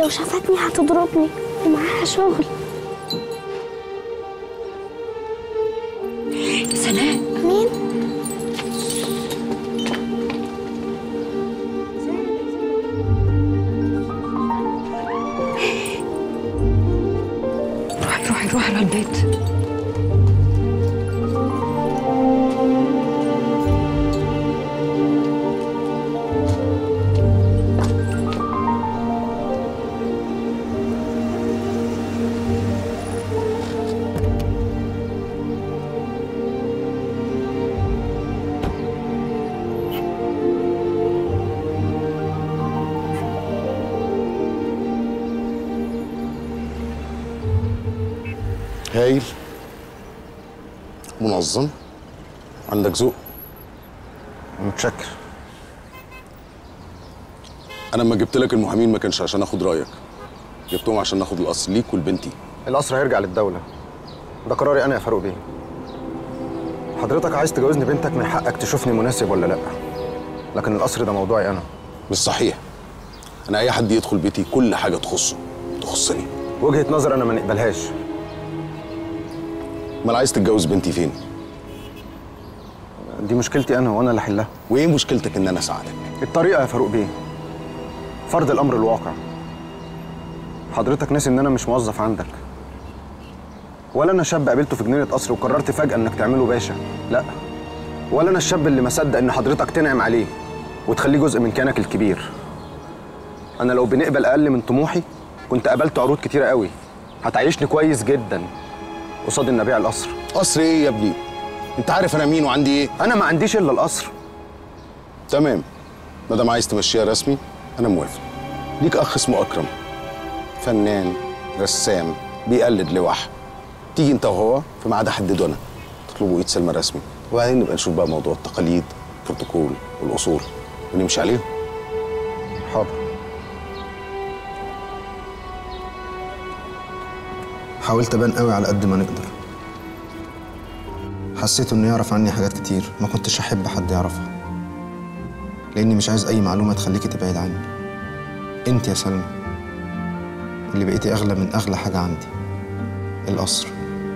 لو شافتني هتضربني ومعاها شغل سناء مين؟ روحي روحي روحي على البيت هايل منظم عندك ذوق متشكر انا لما جبت لك المحامين ما كانش عشان اخد رايك جبتهم عشان ناخد الاصل ليك ولبنتي القصر هيرجع للدولة ده قراري أنا يا فاروق بيه حضرتك عايز تجوزني بنتك من حقك تشوفني مناسب ولا لأ لكن القصر ده موضوعي أنا مش صحيح انا اي حد يدخل بيتي كل حاجه تخصه تخصني وجهة نظر أنا ما نقبلهاش امال عايز تتجوز بنتي فين دي مشكلتي أنا وأنا اللي أحلها وايه مشكلتك ان انا اساعدك الطريقة يا فاروق بيه فرض الأمر الواقع حضرتك ناسي إن أنا مش موظف عندك ولا أنا شاب قابلته في جنينة قصر وقررت فجأة إنك تعمله باشا لا ولا أنا الشاب اللي ما صدق إن حضرتك تنعم عليه وتخليه جزء من كيانك الكبير أنا لو بنقبل أقل من طموحي كنت قابلت عروض كتيرة قوي هتعيشني كويس جدا قصاد إن أبيع القصر قصر ايه يا ابني انت عارف انا مين وعندي ايه أنا ما عنديش إلا القصر تمام ما دام عايز تمشيها رسمي انا موافق ليك اخ اسمه اكرم فنان رسام بيقلد لوح تيجي انت وهو في ميعاد احدده انا تطلبوا ايد سلمى رسمي وبعدين نبقى نشوف بقى موضوع التقاليد البروتوكول والاصول ونمشي عليهم حاضر حاولت ابان قوي على قد ما نقدر حسيت انه يعرف عني حاجات كتير ما كنتش احب حد يعرفها لاني مش عايز اي معلومه تخليكي تبعد عني انت يا سلمى اللي بقيتي اغلى من اغلى حاجه عندي القصر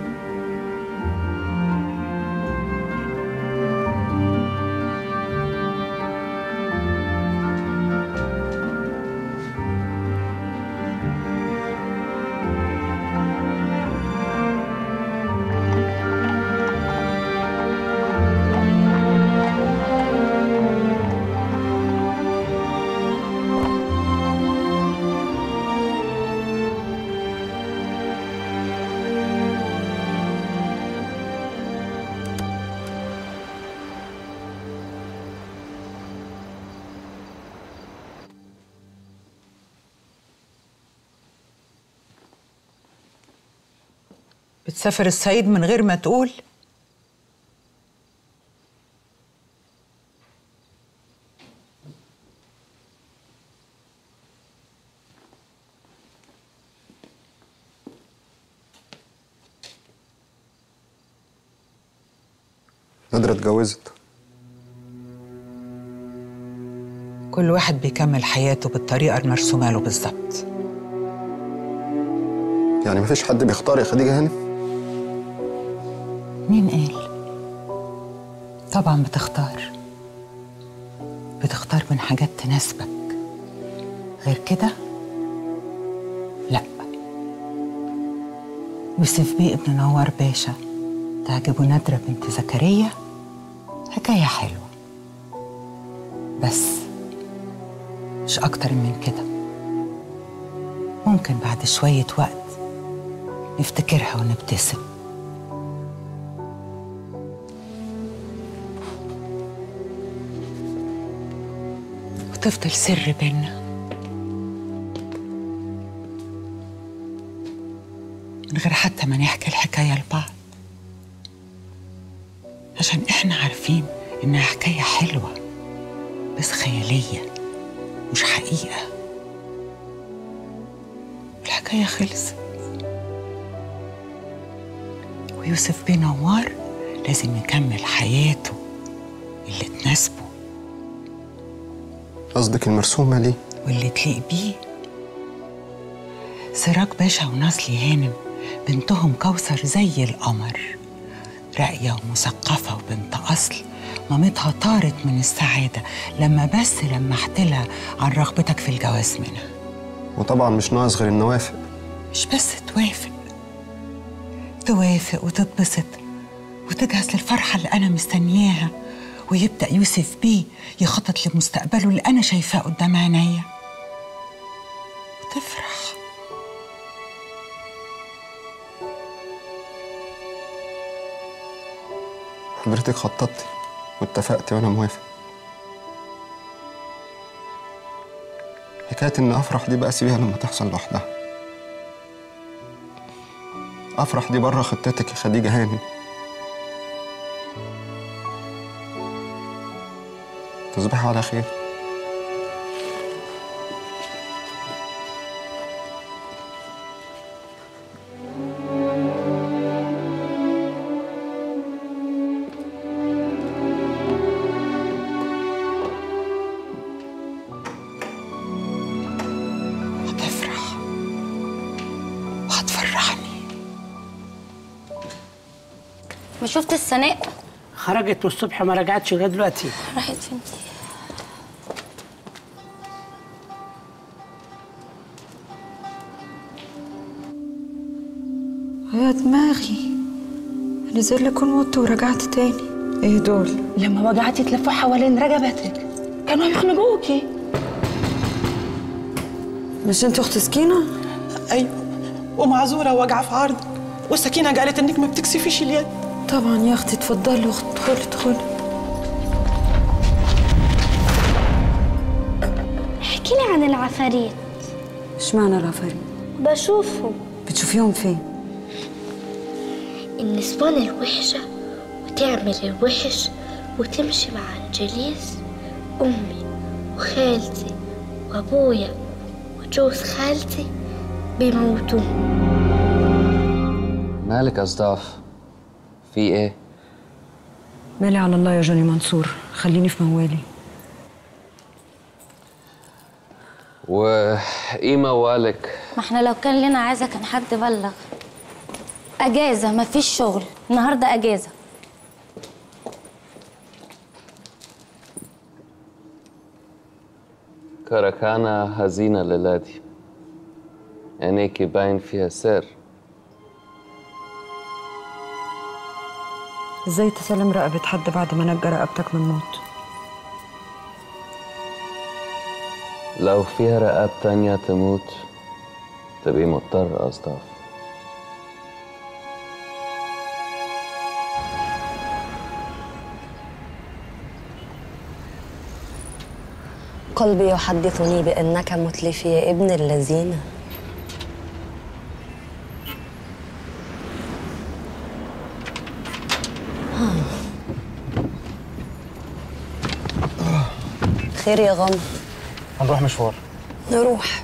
بتسافر الصعيد من غير ما تقول نادرة اتجوزت كل واحد بيكمل حياته بالطريقة المرسومة له بالظبط يعني مفيش حد بيختار يا خديجة هانم مين قال؟ طبعا بتختار بتختار من حاجات تناسبك غير كده لا يوسف بيه ابن نوار باشا تعجبه نادرة بنت زكريا حكاية حلوة بس مش أكتر من كده ممكن بعد شوية وقت نفتكرها ونبتسم وتفضل سر بينا من غير حتى ما نحكي الحكاية لبعض عشان احنا عارفين انها حكاية حلوة بس خيالية مش حقيقة الحكاية خلصت ويوسف بيه نوار لازم يكمل حياته اللي تناسبه قصدك المرسومة ليه واللي تليق بيه سراج باشا ونصلي هانم بنتهم كوثر زي القمر راقية ومثقفة وبنت أصل مامتها طارت من السعادة لما بس لمحت لها عن رغبتك في الجواز منها وطبعا مش ناقص غير النوافق مش بس توافق توافق وتتبسط وتجهز للفرحة اللي أنا مستنياها ويبدأ يوسف بيه يخطط لمستقبله اللي أنا شايفاه قدام عينيا وتفرح حضرتك خططتي واتفقتي وانا موافق حكاية إن أفرح دي بقى سيبيها لما تحصل لوحدها أفرح دي بره خطتك يا خديجة هانم تصبحي على خير هتفرح وهتفرحني ما شفت السناء خرجت والصبح ما رجعتش لغايه دلوقتي راحت فين دي يا دماغي انا زي اللي كنت مت ورجعت تاني ايه دول لما وجعتي تلفوا حوالين رقبتك كانوا هيخنقوكي مش انت اخت سكينه ايوه ومعذوره واجعه في عرضك وسكينه قالت انك ما بتكسفيش اليد طبعا يا اختي اتفضلي ادخلي ادخلي احكي لي عن العفاريت اشمعنى العفاريت بشوفهم بتشوفيهم فين النسوان الوحشة وتعمل الوحش وتمشي مع انجليس أمي وخالتي وأبويا وجوز خالتي بيموتوا مالك يا صداف في ايه مالي على الله يا جوني منصور خليني في موالي وايه موالك ما احنا لو كان لنا عايزة كان حد بلغ أجازة مفيش شغل النهاردة أجازة كركانة هزينة ليلادي عينيكي باين فيها سر ازاي تسلم رقبة حد بعد ما نجى رقبتك من موت لو فيها رقاب تانية تموت تبقي مضطر أصداف قلبي يحدثني بأنك متلفي يا ابن الذين خير يا غم هنروح مشوار نروح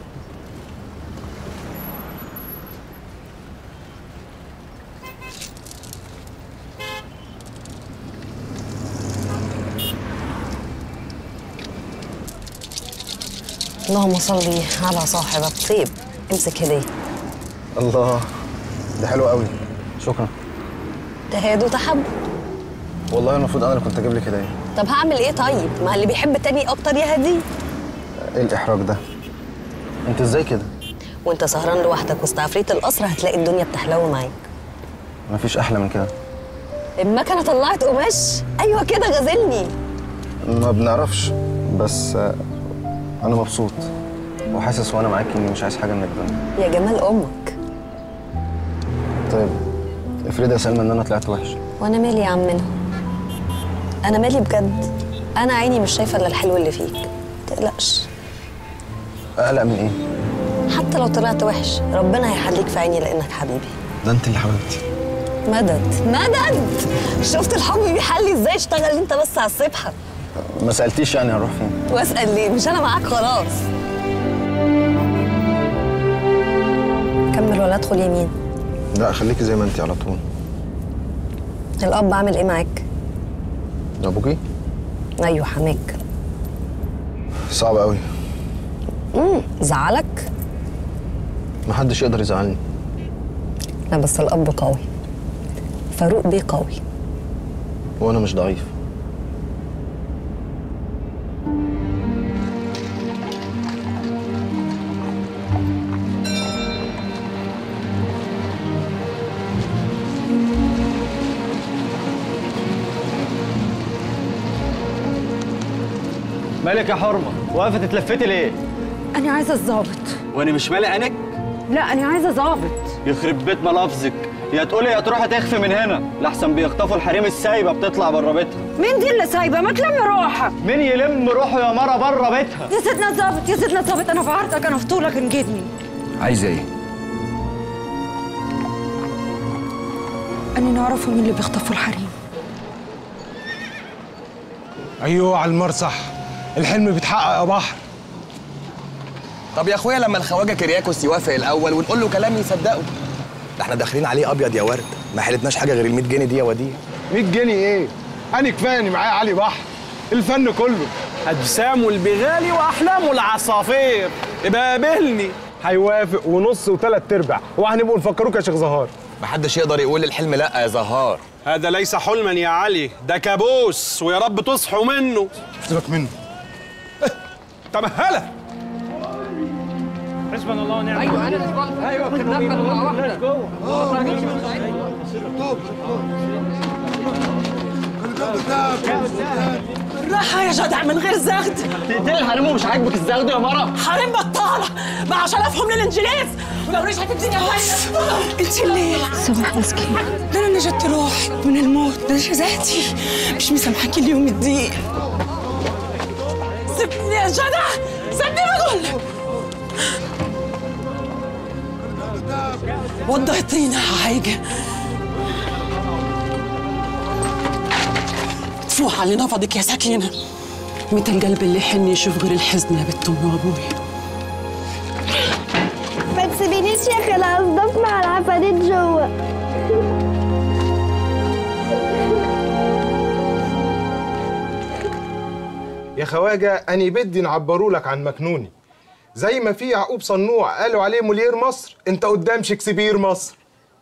اللهم صل على صاحب الطيب امسك هديه الله ده حلو قوي شكرا تهاد وتحب والله المفروض انا اللي كنت اجيب لك هديه طب هعمل ايه طيب ما اللي بيحب التاني اكتر يا هديه ايه الاحراج ده انت ازاي كده وانت سهران لوحدك وسط عفريت القصر هتلاقي الدنيا بتحلو معاك مفيش احلى من كده المكنه طلعت قماش ايوه كده غازلني ما بنعرفش بس آه، انا مبسوط وحاسس وانا معاك اني مش عايز حاجه من الدنيا يا جمال امك طيب افرضي يا سلمى ان انا طلعت وحش وانا مالي يا عمنا انا مالي بجد انا عيني مش شايفه الا الحلو اللي فيك تقلقش اقلق من ايه حتى لو طلعت وحش ربنا هيحليك في عيني لانك حبيبي ده انت اللي حبيبتي مدد مدد شفت الحب بيحلي ازاي اشتغل انت بس على السبحه ما سالتيش يعني هنروح فين واسال ليه مش انا معاك خلاص كمل ولا ادخل يمين لا خليكي زي ما انت على طول الاب عامل ايه معاك ابوكي ايوه حماك صعب قوي امم زعلك محدش يقدر يزعلني لا بس الاب قوي فاروق بيه قوي وانا مش ضعيف مالك يا حرمه واقفه تتلفتي ليه أنا عايزة الظابط وانا مش مالي عينك لا أنا عايزة ظابط يخرب بيت ملافظك يا تقولي يا تروحي تخفي من هنا لحسن بيخطفوا الحريم السايبه بتطلع بره بيتها مين دي اللي سايبة ما تلم روحك مين يلم روحه يا مره بره بيتها يا سيدنا الظابط يا سيدنا الظابط أنا في عرضك أنا في طولك انجدني عايزه ايه أنا نعرفه مين اللي بيخطفوا الحريم ايوه على المرصح الحلم بيتحقق يا بحر طب يا اخويا لما الخواجه كرياكوس يوافق الاول ونقول له كلام يصدقه ده احنا داخلين عليه ابيض يا ورد ما حلتناش حاجه غير ال 100 جنيه دي يا وديع 100 جنيه ايه انا كفايه اني معايا علي بحر الفن كله اجسامه البغالي واحلامه العصافير يبقى قابلني هيوافق ونص وثلاث ارباع وهنبقوا نفكروك يا شيخ زهار محدش يقدر يقول الحلم لا يا زهار هذا ليس حلما يا علي ده كابوس ويا رب تصحوا منه سيبك منه تمهله حسبنا الله ونعم ايوه انا ايوه كنا مع واحده بالراحة يا جدع من غير زغد تقتلي الحريم ومش عاجبك الزغد يا مرة حريم بطالة مع شرفهم للإنجليز ولو رجعت الدنيا انت اللي صباح مسكين ده انا نجدت روحي من الموت ده جزاتي مش مسامحاكي اليوم الدين سيبني يا جدع سيبني بقول لك وضعتينا حاجة تفوح على نفضك يا سكينة متى القلب اللي يحن يشوف غير الحزن يا بنت أمي وأبوي ما تسيبينيش يا خالة اصدف مع العفاريت جوه يا خواجه اني بدي نعبروا لك عن مكنوني زي ما في يعقوب صنوع قالوا عليه مولير مصر انت قدام شكسبير مصر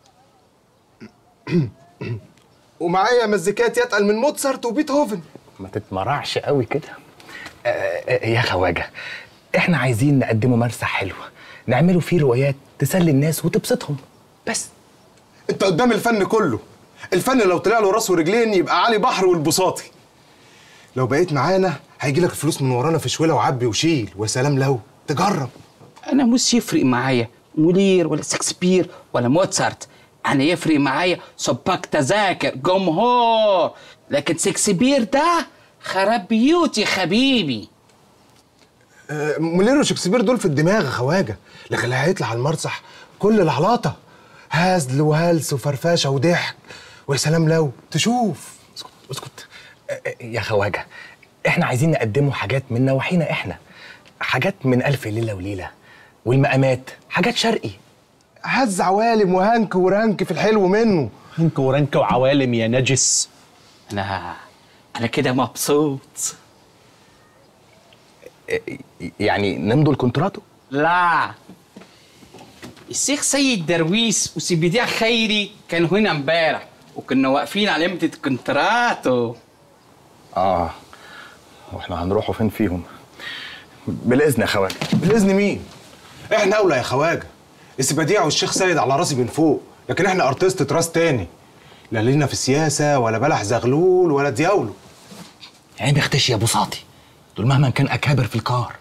ومعايا مزيكات يتقل من موتسارت وبيتهوفن ما تتمرعش قوي كده آه، آه، يا خواجه احنا عايزين نقدمه مرسى حلوه نعمله فيه روايات تسلي الناس وتبسطهم بس انت قدام الفن كله الفن لو طلع له راس ورجلين يبقى علي بحر والبساطي لو بقيت معانا هيجي لك الفلوس من ورانا في شويله وعبي وشيل وسلام لو تجرب انا مش يفرق معايا مولير ولا شكسبير ولا موتسارت انا يفرق معايا سباك تذاكر جمهور لكن شكسبير ده خراب بيوتي حبيبي آه، مولير وشكسبير دول في الدماغ يا خواجه لكن اللي هيطلع على المرصح كل العلاطه هزل وهلس وفرفشه وضحك ويا سلام لو تشوف اسكت آه، آه، يا خواجه احنا عايزين نقدمه حاجات من نواحينا احنا حاجات من الف ليله وليله والمقامات حاجات شرقي هز عوالم وهنك ورنك في الحلو منه هنك ورنك وعوالم يا نجس انا انا كده مبسوط يعني نمضوا الكونتراتو لا الشيخ سيد درويش وسيبيديع خيري كانوا هنا امبارح وكنا واقفين على امتى كونتراتو اه واحنا هنروحوا فين فيهم بالاذن يا خواجه بالاذن مين احنا اولى يا خواجه السباديع والشيخ سيد على راسي من فوق لكن احنا ارتست راس تاني لا لينا في السياسه ولا بلح زغلول ولا دياولو عين اختشي يا بساطي دول مهما كان اكابر في الكار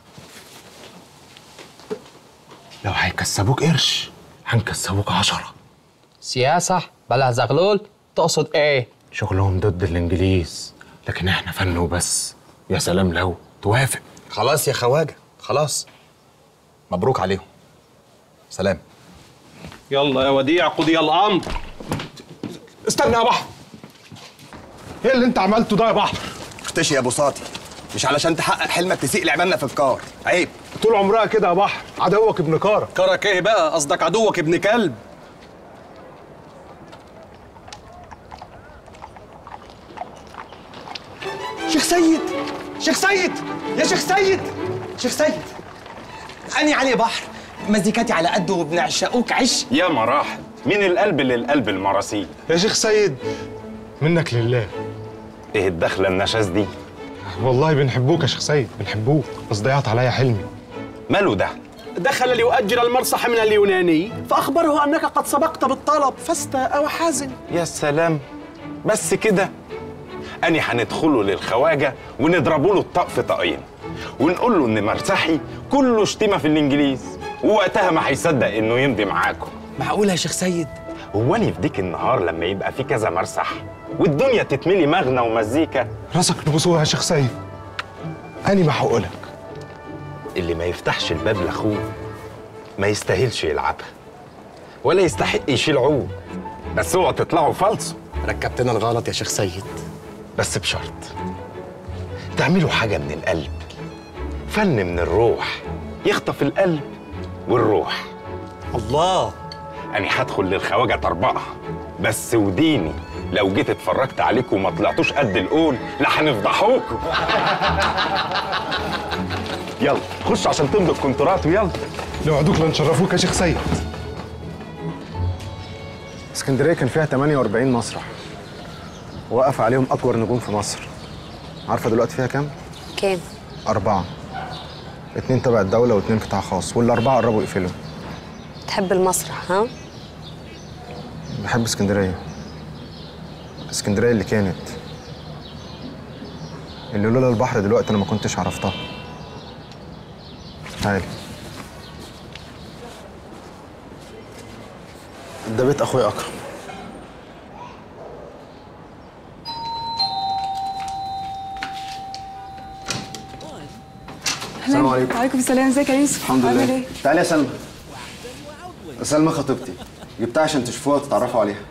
لو هيكسبوك قرش هنكسبوك عشرة سياسة بلا زغلول تقصد ايه؟ شغلهم ضد الانجليز لكن احنا فن وبس يا سلام لو توافق خلاص يا خواجه خلاص مبروك عليهم سلام يلا يا وديع قضي الامر استنى يا بحر ايه اللي انت عملته ده يا بحر اختشي يا بساطي مش علشان تحقق حلمك تسيء لعملنا في الكار عيب طول عمرها كده يا بحر عدوك ابن كارة كرك ايه بقى قصدك عدوك ابن كلب شيخ سيد شيخ سيد يا شيخ سيد شيخ سيد أني علي بحر مزيكاتي على قده وبنعشقوك عش يا مراحل من القلب للقلب المراسيل يا شيخ سيد منك لله ايه الدخله النشاز دي والله بنحبوك يا شيخ سيد بنحبوك بس ضيعت عليا حلمي ماله ده دخل ليؤجر المرصح من اليوناني فأخبره أنك قد سبقت بالطلب فاستاء وحازن يا سلام بس كده أني هندخله للخواجة ونضربوا له الطق في طقين ونقول له إن مرسحي كله شتيمة في الإنجليز ووقتها ما هيصدق إنه يمضي معاكم معقولة يا شيخ سيد هو أني في ديك النهار لما يبقى في كذا مرسح والدنيا تتملي مغنى ومزيكا راسك نبصوها يا شيخ سيد أني ما هقولك اللي ما يفتحش الباب لاخوه ما يستاهلش يلعبها ولا يستحق يشيل عود بس اوعوا تطلعوا فالصو ركبتنا الغلط يا شيخ سيد بس بشرط تعملوا حاجه من القلب فن من الروح يخطف القلب والروح الله أنا هدخل للخواجه طربقها بس وديني لو جيت اتفرجت عليكم وما طلعتوش قد القول لا هنفضحوكوا يلا خش عشان تمضوا الكونترات ويلا نوعدوك لنشرفوك يا شيخ سيد اسكندريه كان فيها 48 مسرح وقف عليهم اكبر نجوم في مصر عارفه دلوقتي فيها كام كام اربعه اتنين تبع الدوله واتنين قطاع خاص والاربعه قربوا يقفلوا تحب المسرح ها بحب اسكندريه اسكندريه اللي كانت اللي لولا البحر دلوقتي انا ما كنتش عرفتها تعالي ده بيت اخويا اكرم السلام عليكم وعليكم السلام ازيك يا يوسف الحمد عامل لله ايه تعالي يا سلمى سلمى خطيبتي جبتها عشان تشوفوها وتتعرفوا عليها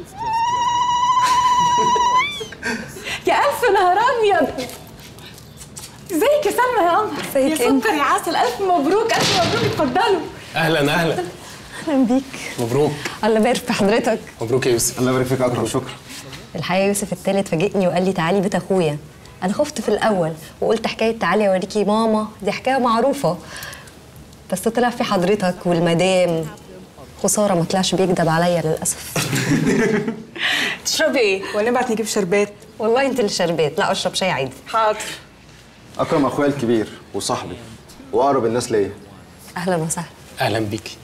يا الف نهار ابيض ازيك يا سلمى يا قمر ازيك يا انت؟ سكر يا عسل الف مبروك الف مبروك اتفضلوا اهلا اهلا اهلا بيك مبروك الله يبارك في حضرتك مبروك يا يوسف الله يبارك فيك يا اكرم شكرا الحقيقه يوسف التالت فاجئني وقال لي تعالي بيت اخويا انا خفت في الاول وقلت حكايه تعالي اوريكي ماما دي حكايه معروفه بس طلع في حضرتك والمدام خساره ما طلعش بيكدب عليا للاسف تشربي ايه ولا نبعت نجيب شربات والله انت اللي شربات لا اشرب شاي عادي حاضر اكرم اخويا الكبير وصاحبي واقرب الناس ليا اهلا وسهلا اهلا بيكي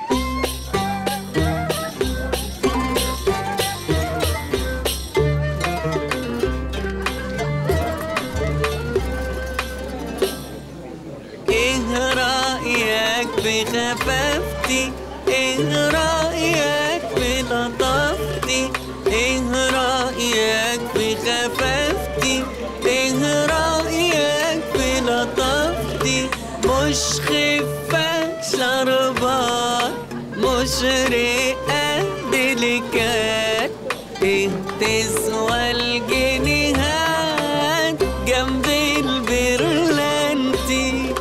ايه رأيك بخفافتي ايه رأيك بلطافتي ايه رأيك بخفافتي ايه رأيك بلطافتي مش خفة شربات مش رقة ديليكات ايه تسوى الجنيهات جنب البرلانتي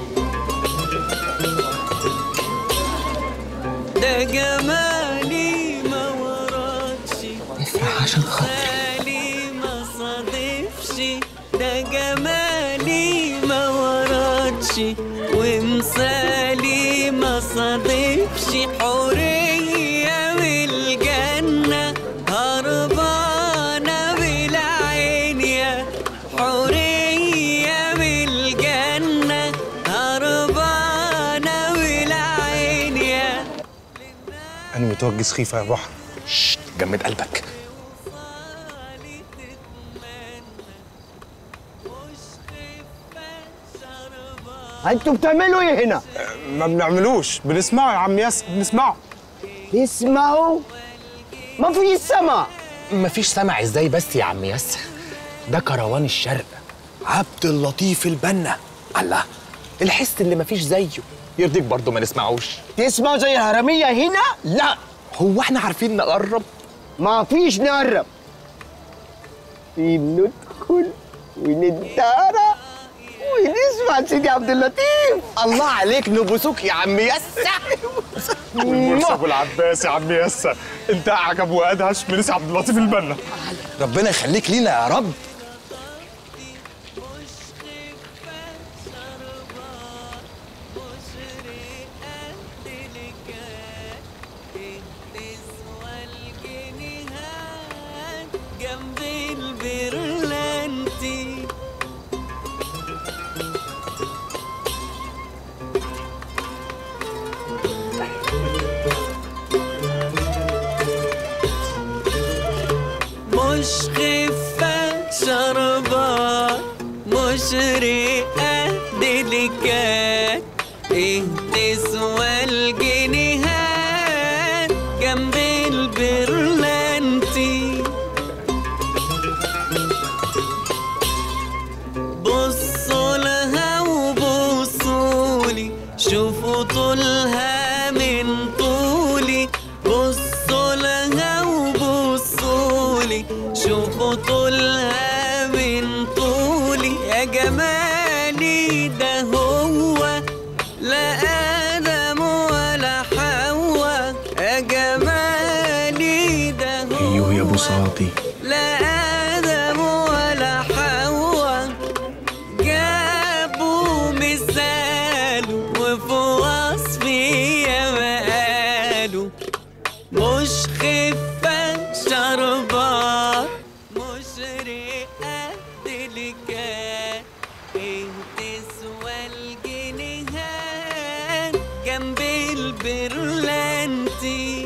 ده جمالي ما وراكش افرح عشان خاطري مثالي ما صادفش ده جمالي ما وراكش ومثالي ما صادفش حورية والجنة هربانة بالعين يا حورية بالجنة هربانة بالعين يا انا متوجه سخيفه يا بحر ششت جمد قلبك انتوا بتعملوا ايه هنا؟ ما بنعملوش بنسمعه يا عم ياسر بنسمعه تسمعوا؟ ما فيش سمع مفيش سمع ازاي بس يا عم ياسر ده كروان الشرق عبد اللطيف البنا الله الحس اللي مفيش زيه يرضيك برضه ما نسمعوش تسمعوا زي الهرمية هنا؟ لا هو احنا عارفين نقرب ما فيش نقرب في ندخل وندارة ونسمع سيدي عبد اللطيف الله عليك نبوسوك يا عم ياسر والمرسي ابو العباس يا عم ياسر انت اعجب وادهش من اسم عبد اللطيف البنا ربنا يخليك لينا يا رب مشرقة ديليكات ايه تسوى الجنيهات جنب البرلنتي بصوا لها وبصولي شوفوا طولها من طولي بصوا لها وبصولي شوفوا طولها من طولي يا جمالي ده هو لا آدم ولا حواء يا جمالي ده هو ايوه يا بساطي لا آدم ولا حواء جابوا مثاله وفي وصفي يا قالوا مش خفة شربات مشرقة ديليكات ايه تسوى الجنيهات جنب البرلنتي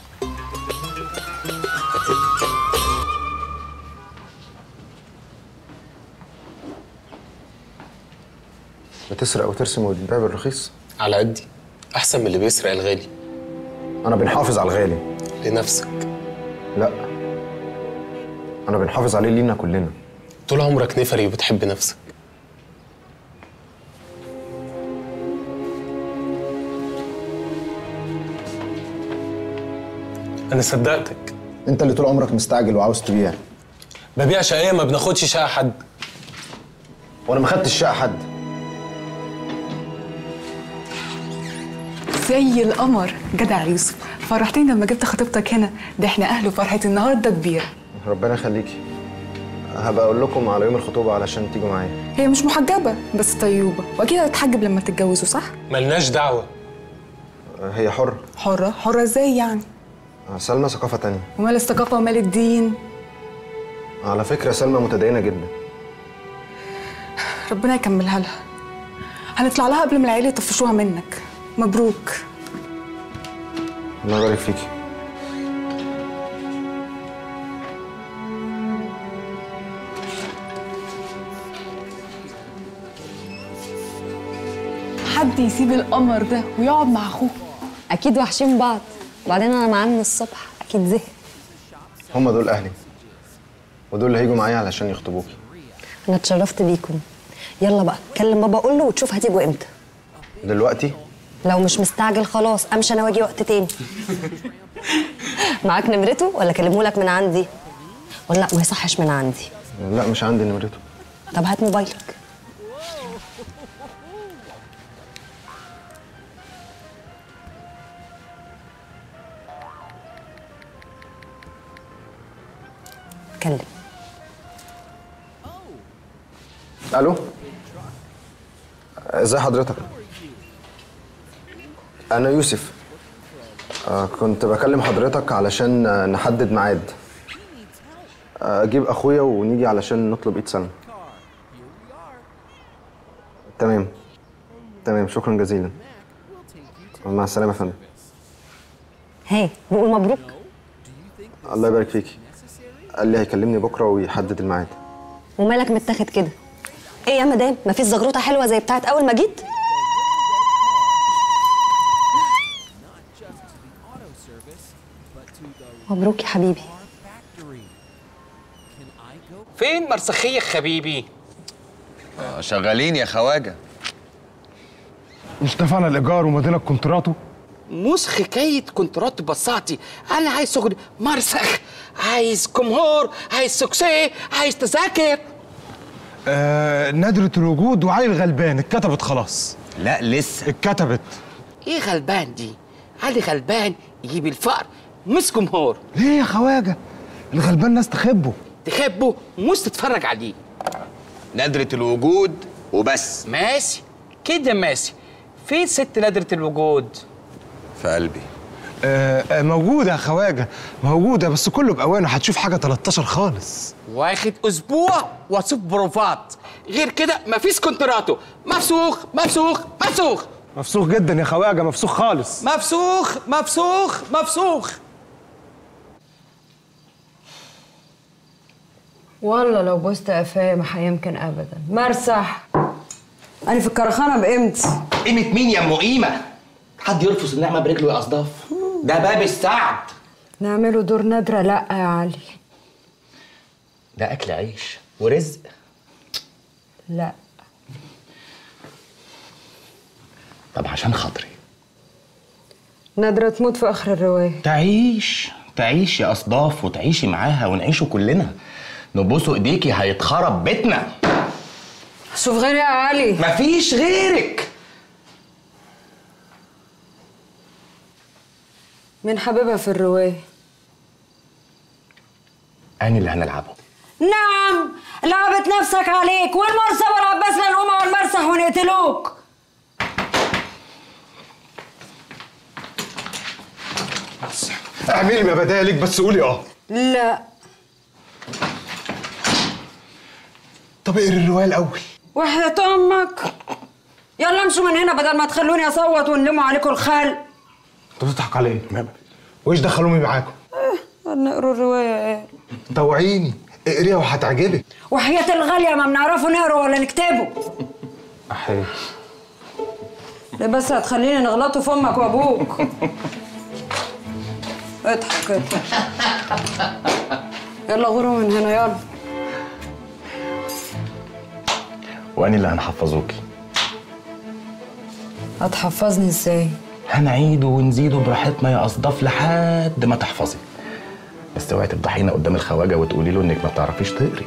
بتسرق وترسم وتبيع بالرخيص على قدي احسن من اللي بيسرق الغالي انا بنحافظ على الغالي لنفسك لا انا بنحافظ عليه لينا كلنا طول عمرك نفري وبتحب نفسك انا صدقتك انت اللي طول عمرك مستعجل وعاوز تبيع ببيع شقيه ما بناخدش شقه حد وانا ما خدتش شقه حد زي القمر جدع يوسف فرحتني لما جبت خطيبتك هنا ده احنا اهل فرحة النهارده كبيرة ربنا يخليكي هبقى اقول لكم على يوم الخطوبه علشان تيجوا معايا هي مش محجبة بس طيوبة واكيد هتتحجب لما تتجوزوا صح؟ ملناش دعوه هي حرة حرة حرة ازاي يعني؟ سلمى ثقافة تانية ومال الثقافة ومال الدين على فكرة سلمى متدينة جدا ربنا يكملها لها هنطلع لها قبل ما العيلة يطفشوها منك مبروك الله يبارك فيكي حد يسيب القمر ده ويقعد مع اخوه اكيد وحشين بعض وبعدين انا معاه من الصبح اكيد زهق هم دول أهلي ودول اللي هيجوا معايا علشان يخطبوكي انا اتشرفت بيكم يلا بقى كلم بابا قول له وتشوف هتيجوا امتى دلوقتي لو مش مستعجل خلاص امشي انا واجي وقت تاني معاك نمرته ولا اكلمه لك من عندي ولا لا ما يصحش من عندي لا مش عندي نمرته طب هات موبايلك كلم الو ازي حضرتك انا يوسف آه، كنت بكلم حضرتك علشان آه، نحدد ميعاد آه، اجيب اخويا ونيجي علشان نطلب ايد سلمى تمام تمام شكرا جزيلا مع السلامه يا فندم هي نقول مبروك الله يبارك فيكي قال لي هيكلمني بكره ويحدد الميعاد ومالك متاخد كده ايه يا مدام مفيش زغروطه حلوه زي بتاعت اول ما جيت مبروك يا حبيبي فين مرسخية حبيبي؟ آه، شغالين يا خواجه مش دفعنا الايجار ومدينا الكونتراتو مش حكاية كونترات بساطي أنا عايز شغل مرسخ عايز جمهور عايز سكسي عايز تذاكر آه نادرة الوجود وعلي الغلبان اتكتبت خلاص لا لسه اتكتبت إيه غلبان دي؟ علي غلبان يجيب الفقر مش جمهور ليه يا خواجه الغلبان ناس تحبه تحبه مش تتفرج عليه نادرة الوجود وبس ماشي كده ماشي فين ست نادرة الوجود؟ في قلبي آه آه، موجودة يا خواجة موجودة بس كله بأوانه هتشوف حاجة 13 خالص واخد اسبوع واشوف بروفات غير كده مفيش كونتراتو مفسوخ مفسوخ مفسوخ مفسوخ جدا يا خواجة مفسوخ خالص مفسوخ مفسوخ مفسوخ والله لو بوست قفايا ما هيمكن ابدا مرسح انا في الكرخانه بقيمتي قيمة مين يا ام قيمة؟ حد يرفض النعمة برجله يا أصداف ده باب السعد نعمله دور نادره لا يا علي ده أكل عيش ورزق لا طب عشان خاطري نادره تموت في اخر الروايه تعيش تعيش يا أصداف وتعيشي معاها ونعيشوا كلنا نبوسوا ايديكي هيتخرب بيتنا شوف غيري يا علي مفيش غيرك من حبيبها في الروايه أنا اللي هنلعبه نعم لعبت نفسك عليك والمرسى والعباس للأمة والمرسح ونقتلوك اعملي ما بدالك بس قولي اه لا طب اقري الروايه الاول وحياة أمك يلا امشوا من هنا بدل ما تخلوني أصوت ونلموا عليكم الخل انتوا بتضحك على ايه؟ وايش دخلوني معاكم؟ نقروا الرواية ايه طوعيني اقريها وهتعجبك وحياة الغالية ما بنعرفوا نقروا ولا نكتبوا احيه ليه بس هتخليني نغلطوا في أمك وأبوك اضحك اضحك يلا غوروا من هنا يلا وأنا اللي هنحفظوكي هتحفظني ازاي هنعيده ونزيده براحتنا يا أصداف لحد ما تحفظي بس اوعي تفضحينا قدام الخواجة وتقولي له إنك ما بتعرفيش تقري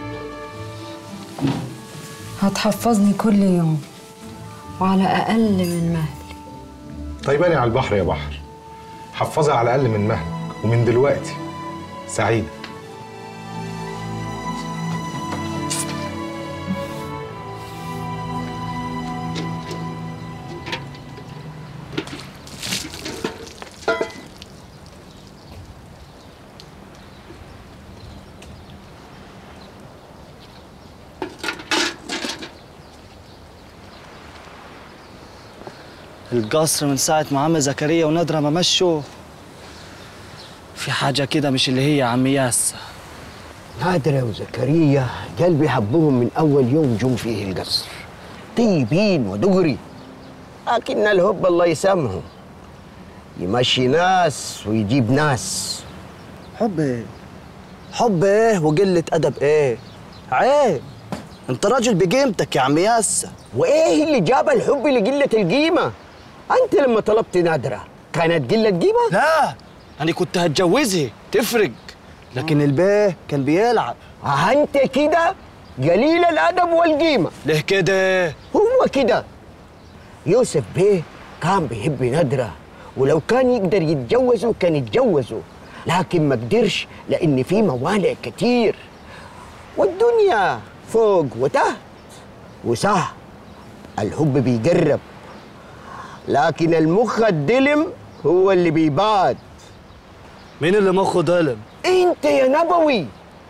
هتحفظني كل يوم وعلى أقل من مهل طيب انا على البحر يا بحر حفظها على الاقل من مهلك ومن دلوقتي سعيده القصر من ساعة ما عم زكريا ونادرة ما مشوا في حاجة كده مش اللي هي يا عم ياسة نادرة وزكريا قلبي حبهم من أول يوم جم فيه القصر طيبين ودغري لكن الهب الله يسامحه يمشي ناس ويجيب ناس حب ايه؟ حب ايه وقلة أدب ايه؟ عيب انت راجل بقيمتك يا عم ياسة وايه اللي جاب الحب لقلة القيمة؟ أنت لما طلبت نادرة كانت قلة قيمة؟ لا أنا كنت هتجوزها تفرق لكن البيه كان بيلعب ها أنت كده قليل الأدب والقيمة ليه كده؟ هو كده يوسف بيه كان بيحب نادرة ولو كان يقدر يتجوزه كان يتجوزه لكن ما قدرش لأن في موانع كتير والدنيا فوق وتحت وصح الحب بيقرب لكن المخ الدلم هو اللي بيباد مين اللي مخه ظلم؟ انت يا نبوي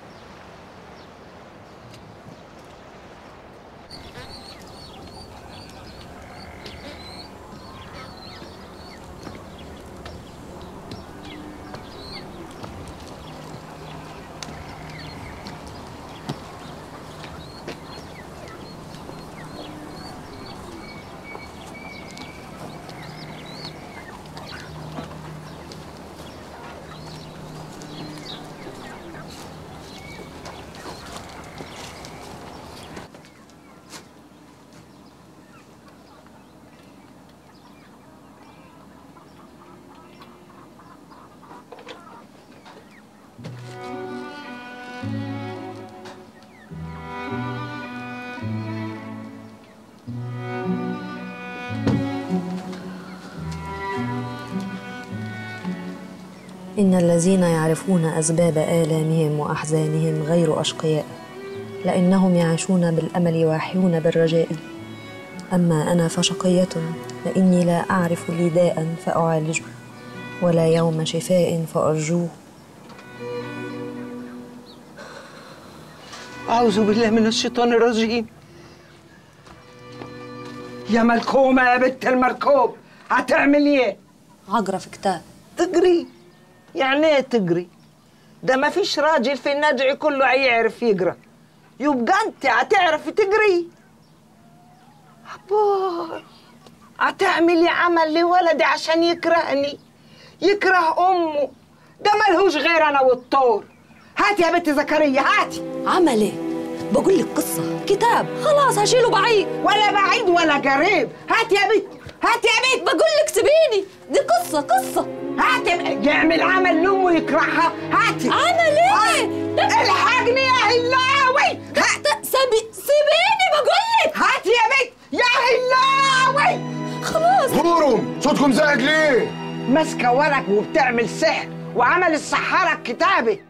إن الذين يعرفون أسباب آلامهم وأحزانهم غير أشقياء لأنهم يعيشون بالأمل ويحيون بالرجاء أما أنا فشقية لأني لا أعرف لي داء فأعالجه ولا يوم شفاء فأرجوه أعوذ بالله من الشيطان الرجيم يا ملكومة يا بنت المركوب هتعمل ايه؟ عجرة في كتاب تجري يعني ايه تجري ده ما فيش راجل في النجع كله هيعرف يقرا يبقى انت هتعرفي تقري أبوي هتعملي عمل لولدي عشان يكرهني يكره امه ده ملهوش غير انا والطور هاتي يا بنت زكريا هاتي عمل ايه بقول لك قصه كتاب خلاص هشيله بعيد ولا بعيد ولا قريب هاتي يا بنت هاتي يا بنت بقول لك سيبيني دي قصه قصه هاتي يعمل عمل لامه يكرهها هاتي عمل ايه الحقني يا هلاوي سيبي سيبيني بقول لك هاتي يا بنت يا هلاوي خلاص غورم صوتكم زايد ليه ماسكه ورق وبتعمل سحر وعمل السحاره الكتابه